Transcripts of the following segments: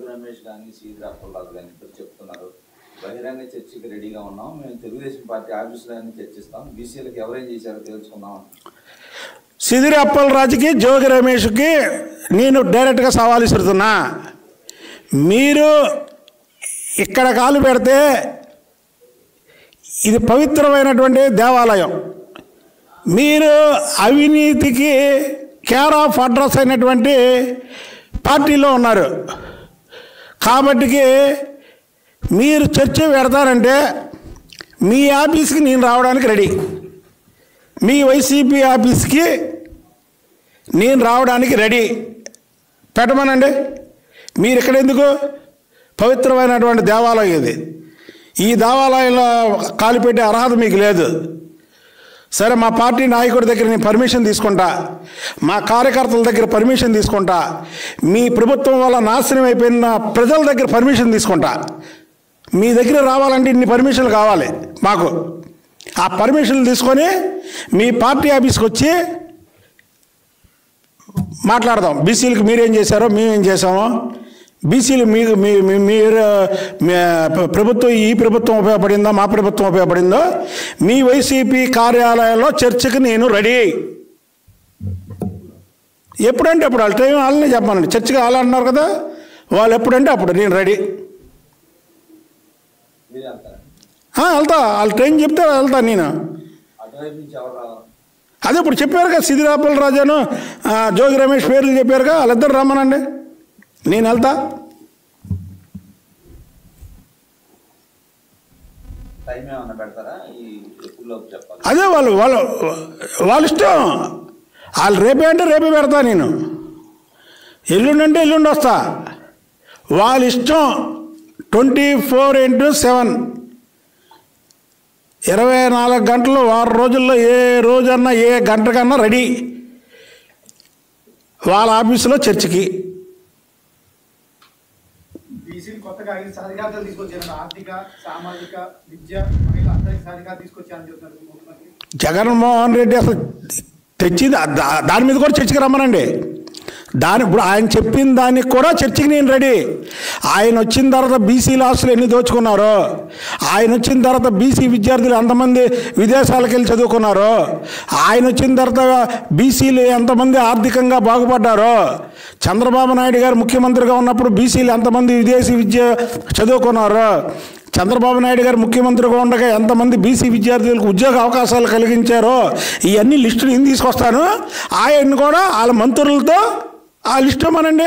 జోగి రమేష్ కానీ సీదిరి అప్పలరాజు కానీ ఇద్దరు చెప్తున్నారు బహిరంగ చర్చకి రెడీగా ఉన్నాం మేము తెలుగుదేశం పార్టీ ఆఫీసులో అన్ని చర్చిస్తాం బీసీలకు ఎవరేం చేశారో తెలుసుకుందాం అంటున్నారు. సిదిరి అప్పలరాజుకి జోగి రమేష్కి నేను డైరెక్ట్గా సవాల్ ఇస్తున్నా మీరు ఇక్కడ కాలు పెడితే ఇది పవిత్రమైనటువంటి దేవాలయం మీరు అవినీతికి కేర్ ఆఫ్ అడ్రస్ అయినటువంటి పార్టీలో ఉన్నారు కాబట్టికి మీరు చర్చ పెడతారంటే మీ ఆఫీస్కి నేను రావడానికి రెడీ మీ వైసీపీ ఆఫీస్కి నేను రావడానికి రెడీ పెట్టమనండి మీరు ఇక్కడ ఎందుకు పవిత్రమైనటువంటి దేవాలయం ఇది ఈ దేవాలయంలో కాలు పెట్టే అర్హత మీకు లేదు సరే మా పార్టీ నాయకుడి దగ్గర నేను పర్మిషన్ తీసుకుంటా మా కార్యకర్తల దగ్గర పర్మిషన్ తీసుకుంటా మీ ప్రభుత్వం వల్ల నాశనం అయిపోయిన ప్రజల దగ్గర పర్మిషన్ తీసుకుంటా మీ దగ్గర రావాలంటే ఇన్ని పర్మిషన్లు కావాలి మాకు ఆ పర్మిషన్లు తీసుకొని మీ పార్టీ ఆఫీస్కి వచ్చి మాట్లాడదాం బీసీలకు మీరేం చేశారో మేమేం చేసామో బీసీలు మీకు మీ మీ- మీరు మీ ప్రభుత్వం ఈ ప్రభుత్వం ఉపయోగపడిందో మా ప్రభుత్వం ఉపయోగపడిందో మీ వైసీపీ కార్యాలయంలో చర్చకి నేను రెడీ ఎప్పుడంటే అప్పుడు వాళ్ళ టైం వాళ్ళనే చెప్పానండి చర్చకి వాళ్ళు అన్నారు కదా వాళ్ళు ఎప్పుడంటే అప్పుడు నేను రెడీ మీరు వెళ్తారా ఆ, వెళ్తా వాళ్ళ టైం చెప్తే వెళ్తా నేను అటువైపు నుంచి ఎవరు రావాలి అదే ఇప్పుడు చెప్పారుగా సిదిరాపల్ రాజాను ఆ, జోగి రమేష్ పేర్లు చెప్పారుగా వాళ్ళిద్దరు రమ్మనండి నేను వెళ్తా టైం ఏమన్నా పెడతారా ఈ ఎప్పుడులోపు చెప్పాలి అదే వాళ్ళు వాళ్ళు వాళ్ళ ఇష్టం వాళ్ళు రేపే అంటే రేపే పెడతా నేను ఎల్లుండి అంటే ఎల్లుండి వస్తా వాళ్ళ ఇష్టం ట్వంటీ ఫోర్ ఇంటూ సెవెన్ ఇరవై నాలుగు గంటలు వారం రోజుల్లో ఏ రోజన్నా ఏ గంట కన్నా రెడీ వాళ్ళ ఆఫీసులో చర్చికి బీసీలు కొత్తగా ఐదు సాధికారతలు తీసుకొచ్చారు ఆర్థిక సామాజిక విద్య మహిళ అందరికి సాధికారత తీసుకొచ్చారని చెప్తున్నారు ముఖ్యమంత్రి జగన్మోహన్ రెడ్డి అసలు తెచ్చింది దా- దా- దాని మీద కూడా చర్చకి రమ్మనండి దాని ఇప్పుడు ఆయన చెప్పిన దానికి కూడా చర్చకి నేను రెడీ ఆయన వచ్చిన తర్వాత బీసీ ఆస్తులు ఎన్ని దోచుకున్నారో ఆయన వచ్చిన తర్వాత బీసీ విద్యార్థులు ఎంతమంది విదేశాలకు వెళ్ళి చదువుకున్నారో ఆయన వచ్చిన తర్వాత బీసీలు ఎంతమంది ఆర్థికంగా బాగుపడ్డారో చంద్రబాబు నాయుడు గారు ముఖ్యమంత్రిగా ఉన్నప్పుడు బీసీలు ఎంతమంది విదేశీ విద్య చదువుకున్నారో చంద్రబాబు నాయుడు గారు ముఖ్యమంత్రిగా ఉండగా ఎంతమంది బీసీ విద్యార్థులకు ఉద్యోగ అవకాశాలు కలిగించారో ఇవన్నీ లిస్టు నేను తీసుకొస్తాను ఆయన్ని కూడా వాళ్ళ మంత్రులతో ఆ లిస్టు ఇవ్వమనండి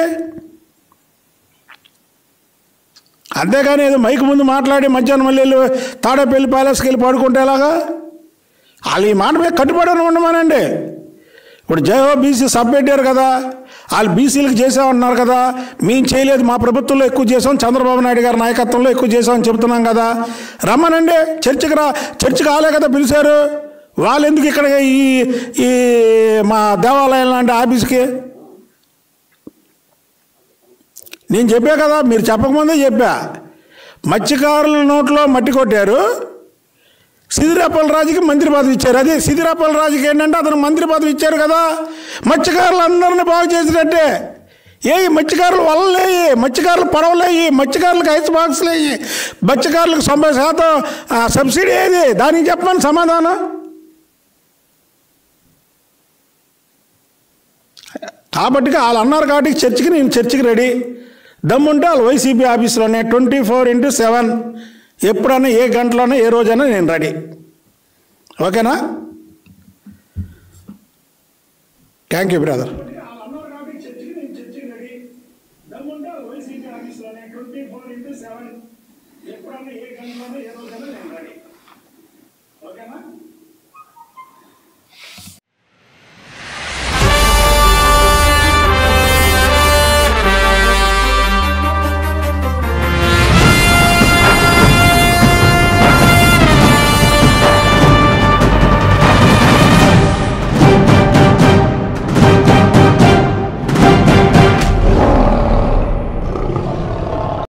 అంతేగాని ఏదో మైక్ ముందు మాట్లాడి మధ్యాహ్నం మళ్ళీ వెళ్ళి తాడేపల్లి ప్యాలెస్కి వెళ్ళి పడుకుంటే ఎలాగా వాళ్ళు ఈ మాట మీద కట్టుబడి ఉండమనండి ఇప్పుడు జయహో బీసీ సబ్ పెట్టారు కదా వాళ్ళు బీసీలకు చేసామన్నారు కదా మేము చేయలేదు మా ప్రభుత్వంలో ఎక్కువ చేసాం చంద్రబాబు నాయుడు గారి నాయకత్వంలో ఎక్కువ చేసామని చెప్తున్నాం కదా రమ్మనండి చర్చికి రా చర్చికి ఆలే కదా పిలిచారు వాళ్ళు ఎందుకు ఇక్కడ ఈ ఈ మా దేవాలయం లాంటి ఆఫీస్కి నేను చెప్పా కదా మీరు చెప్పకముందే చెప్పా మత్స్యకారుల నోట్లో మట్టి కొట్టారు సిదిరాపల్ రాజుకి మంత్రి పదవి ఇచ్చారు అదే సిదిరాపల్ రాజుకి ఏంటంటే అతను మంత్రి పదవి ఇచ్చారు కదా మత్స్యకారులందరినీ బాగు చేసినట్టే ఏ మత్స్యకారులు వలలేయి మత్స్యకారులు పడవలేయి మత్స్యకారులకు ఐస్ బాక్స్లు వేయి మత్స్యకారులకు తొంభై శాతం ఆ, సబ్సిడీ ఏది దానికి చెప్పమని సమాధానం కాబట్టి వాళ్ళు అన్నారు కాబట్టి చర్చికి నేను చర్చికి రెడీ దమ్ముంటే వాళ్ళు వైసీపీ ఆఫీస్లోనే ట్వంటీ ఫోర్ ఇంటూ సెవెన్ ఎప్పుడైనా ఏ గంటలోనే ఏ రోజైనా నేను రెడీ ఓకేనా థ్యాంక్ యూ బ్రదర్